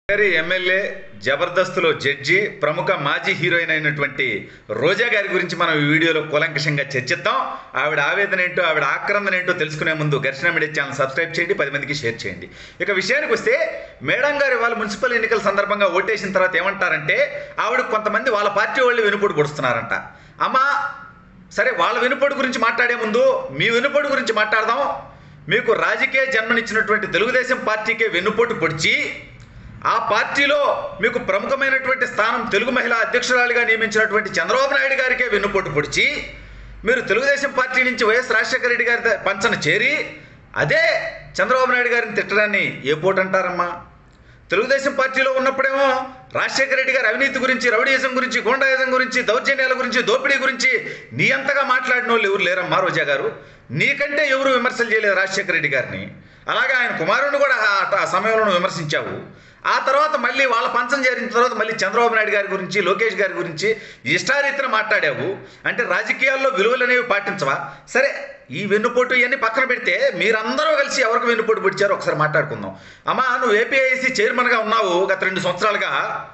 గారి ఎమ్మెల్యే జబర్దస్త్లో జడ్జి ప్రముఖ మాజీ హీరోయిన్ అయినటువంటి రోజా గారి గురించి మనం ఈ వీడియోలో కూలంకషంగా చర్చిద్దాం ఆవిడ ఆవేదన ఏంటో ఆవిడ ఆక్రందన ఏంటో తెలుసుకునే ముందు ఘర్షణ మీడియా ఛానల్ సబ్స్క్రైబ్ చేయండి పది మందికి షేర్ చేయండి ఇక విషయానికి వస్తే మేడం గారు వాళ్ళ మున్సిపల్ ఎన్నికల సందర్భంగా ఓటేసిన తర్వాత ఏమంటారంటే ఆవిడ కొంతమంది వాళ్ళ పార్టీ వాళ్ళు వెనుపొడి పొడుస్తున్నారంట అమ్మా సరే వాళ్ళ వెనుపొడి గురించి మాట్లాడే ముందు మీ వెనుపొడి గురించి మాట్లాడదాం మీకు రాజకీయ జన్మనిచ్చినటువంటి తెలుగుదేశం పార్టీకే వెన్నుపోటు పొడిచి ఆ పార్టీలో మీకు ప్రముఖమైనటువంటి స్థానం తెలుగు మహిళా అధ్యక్షురాలిగా నియమించినటువంటి చంద్రబాబు నాయుడు గారికే వెన్నుపోటు పొడిచి మీరు తెలుగుదేశం పార్టీ నుంచి వైఎస్ రాజశేఖర రెడ్డి గారి ద- పంచన చేరి అదే చంద్రబాబు నాయుడు గారిని తిట్టడాన్ని ఏ పోటు అంటారమ్మా తెలుగుదేశం పార్టీలో ఉన్నప్పుడేమో రాజశేఖర రెడ్డి గారి అవినీతి గురించి రౌడీయిజం గురించి గోండాయిజం గురించి దౌర్జన్యాల గురించి దోపిడీ గురించి నీ అంతగా మాట్లాడిన వాళ్ళు ఎవరు లేరమ్మా రోజా గారు నీకంటే ఎవరు విమర్శలు చేయలేదు రాజశేఖర రెడ్డి గారిని అలాగే ఆయన కుమారుడిని కూడా ఆ- ఆ సమయంలో నువ్వు విమర్శించావు ఆ తర్వాత మళ్ళీ వాళ్ళ పంచం చేరిన తర్వాత మళ్ళీ చంద్రబాబు నాయుడు గారి గురించి లోకేష్ గారి గురించి ఇష్టారీతిన మాట్లాడావు అంటే రాజకీయాల్లో విలువలు అనేవి పాటించవా సరే ఈ వెన్నుపోటు ఇవన్నీ పక్కన పెడితే మీరందరూ కలిసి ఎవరికి వెన్నుపోటు పొడిచారో ఒకసారి మాట్లాడుకుందాం అమ్మా నువ్వు ఏపీఐసి చైర్మన్గా ఉన్నావు గత రెండు సంవత్సరాలుగా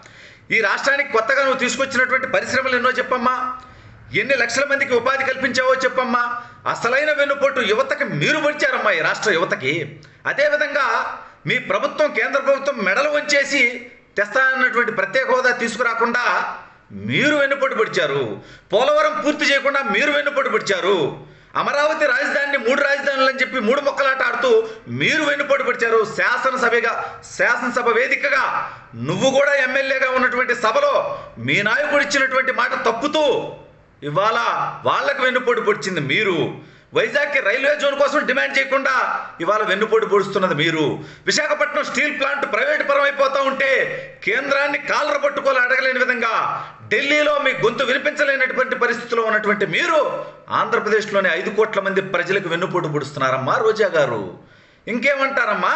ఈ రాష్ట్రానికి కొత్తగా నువ్వు తీసుకొచ్చినటువంటి పరిశ్రమలు ఎన్నో చెప్పమ్మా ఎన్ని లక్షల మందికి ఉపాధి కల్పించావో చెప్పమ్మా అసలైన వెన్నుపోటు యువతకి మీరు పొడిచారమ్మా ఈ రాష్ట్ర యువతకి అదేవిధంగా మీ ప్రభుత్వం కేంద్ర ప్రభుత్వం మెడలు వంచేసి తెస్తానన్నటువంటి ప్రత్యేక హోదా తీసుకురాకుండా మీరు వెన్నుపోటు పొడిచారు పోలవరం పూర్తి చేయకుండా మీరు వెన్నుపోటు పొడిచారు అమరావతి రాజధానిని మూడు రాజధానులు అని చెప్పి మూడు మొక్కలాట ఆడుతూ మీరు వెన్నుపోటు పొడిచారు శాసనసభగా శాసనసభ వేదికగా నువ్వు కూడా ఎమ్మెల్యేగా ఉన్నటువంటి సభలో మీ నాయకుడు ఇచ్చినటువంటి మాట తప్పుతూ ఇవాళ వాళ్ళకు వెన్నుపోటు పొడిచింది మీరు వైజాగ్కి రైల్వే జోన్ కోసం డిమాండ్ చేయకుండా ఇవాళ వెన్నుపోటు పొడుస్తున్నది మీరు విశాఖపట్నం స్టీల్ ప్లాంట్ ప్రైవేట్ పరం అయిపోతూ ఉంటే కేంద్రాన్ని కాలర పట్టుకోలు అడగలేని విధంగా ఢిల్లీలో మీ గొంతు వినిపించలేనటువంటి పరిస్థితిలో ఉన్నటువంటి మీరు ఆంధ్రప్రదేశ్లోని ఐదు కోట్ల మంది ప్రజలకు వెన్నుపోటు పొడుస్తున్నారమ్మా రోజా గారు ఇంకేమంటారమ్మా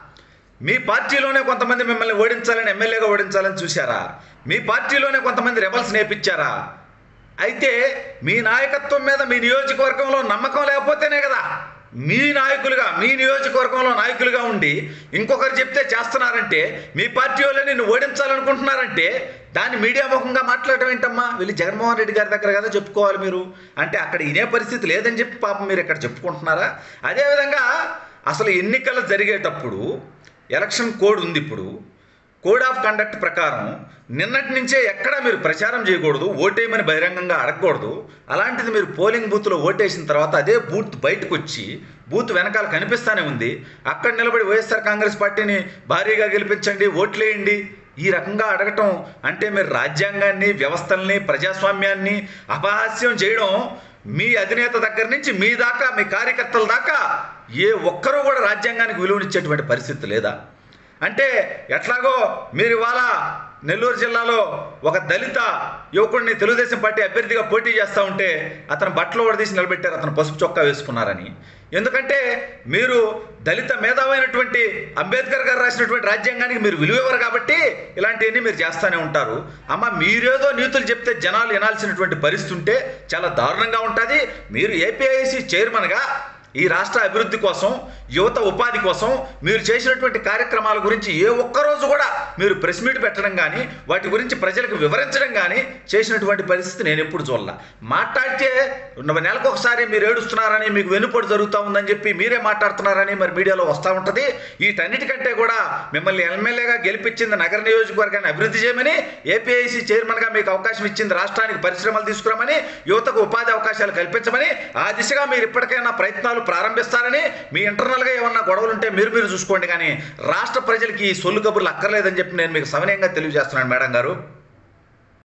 మీ పార్టీలోనే కొంతమంది మిమ్మల్ని ఓడించాలని ఎమ్మెల్యేగా ఓడించాలని చూశారా మీ పార్టీలోనే కొంతమంది రెబల్స్ నేర్పించారా అయితే మీ నాయకత్వం మీద మీ నియోజకవర్గంలో నమ్మకం లేకపోతేనే కదా మీ నాయకులుగా మీ నియోజకవర్గంలో నాయకులుగా ఉండి ఇంకొకరు చెప్తే చేస్తున్నారంటే మీ పార్టీ వాళ్ళని నిన్ను ఓడించాలనుకుంటున్నారంటే దాన్ని మీడియా ముఖంగా మాట్లాడటం ఏంటమ్మా వెళ్ళి జగన్మోహన్ రెడ్డి గారి దగ్గర కదా చెప్పుకోవాలి మీరు అంటే అక్కడ ఇనే పరిస్థితి లేదని చెప్పి పాపం మీరు ఇక్కడ చెప్పుకుంటున్నారా అదేవిధంగా అసలు ఎన్నికలు జరిగేటప్పుడు ఎలక్షన్ కోడ్ ఉంది ఇప్పుడు కోడ్ ఆఫ్ కండక్ట్ ప్రకారం నిన్నటి నుంచే ఎక్కడా మీరు ప్రచారం చేయకూడదు ఓటేయమని బహిరంగంగా అడగకూడదు అలాంటిది మీరు పోలింగ్ బూత్లో ఓటేసిన తర్వాత అదే బూత్ బయటకు వచ్చి బూత్ వెనకాల కనిపిస్తానే ఉంది అక్కడ నిలబడి వైఎస్ఆర్ కాంగ్రెస్ పార్టీని భారీగా గెలిపించండి ఓట్లేయండి ఈ రకంగా అడగటం అంటే మీరు రాజ్యాంగాన్ని వ్యవస్థల్ని ప్రజాస్వామ్యాన్ని అపహాస్యం చేయడం మీ అధినేత దగ్గర నుంచి మీ దాకా మీ కార్యకర్తల దాకా ఏ ఒక్కరూ కూడా రాజ్యాంగానికి విలువనిచ్చేటువంటి పరిస్థితి లేదా అంటే ఎట్లాగో మీరు ఇవాళ నెల్లూరు జిల్లాలో ఒక దళిత యువకుడిని తెలుగుదేశం పార్టీ అభ్యర్థిగా పోటీ చేస్తూ ఉంటే అతను బట్టలు ఓడదీసి నిలబెట్టారు అతను పసుపు చొక్కా వేసుకున్నారని ఎందుకంటే మీరు దళిత మేధావైనటువంటి అంబేద్కర్ గారు రాసినటువంటి రాజ్యాంగానికి మీరు విలువ ఇవ్వరు కాబట్టి ఇలాంటివన్నీ మీరు చేస్తూనే ఉంటారు అమ్మ మీరేదో నీతులు చెప్తే జనాలు వినాల్సినటువంటి పరిస్థితి ఉంటే చాలా దారుణంగా ఉంటుంది మీరు ఏపీఐసి చైర్మన్గా ఈ రాష్ట్ర అభివృద్ధి కోసం యువత ఉపాధి కోసం మీరు చేసినటువంటి కార్యక్రమాల గురించి ఏ ఒక్కరోజు కూడా మీరు ప్రెస్ మీట్ పెట్టడం కానీ వాటి గురించి ప్రజలకు వివరించడం కానీ చేసినటువంటి పరిస్థితి నేను ఎప్పుడు చూడాల మాట్లాడితే నెలకు ఒకసారి మీరు ఏడుస్తున్నారని మీకు వెనుపడి జరుగుతూ ఉందని చెప్పి మీరే మాట్లాడుతున్నారని మరి మీడియాలో వస్తూ ఉంటుంది వీటన్నిటికంటే కూడా మిమ్మల్ని ఎమ్మెల్యేగా గెలిపించింది నగర నియోజకవర్గాన్ని అభివృద్ధి చేయమని ఏపీఐసి చైర్మన్గా మీకు అవకాశం ఇచ్చింది రాష్ట్రానికి పరిశ్రమలు తీసుకురామని యువతకు ఉపాధి అవకాశాలు కల్పించమని ఆ దిశగా మీరు ఇప్పటికైనా ప్రయత్నాలు ప్రారంభిస్తారని మీ ఇంటర్నల్గా ఏమన్నా గొడవలు ఉంటే మీరు మీరు చూసుకోండి కానీ రాష్ట్ర ప్రజలకి ఈ సొల్లు కబుర్లు అక్కర్లేదని చెప్పి నేను మీకు సవినయంగా తెలియజేస్తున్నాను మేడం గారు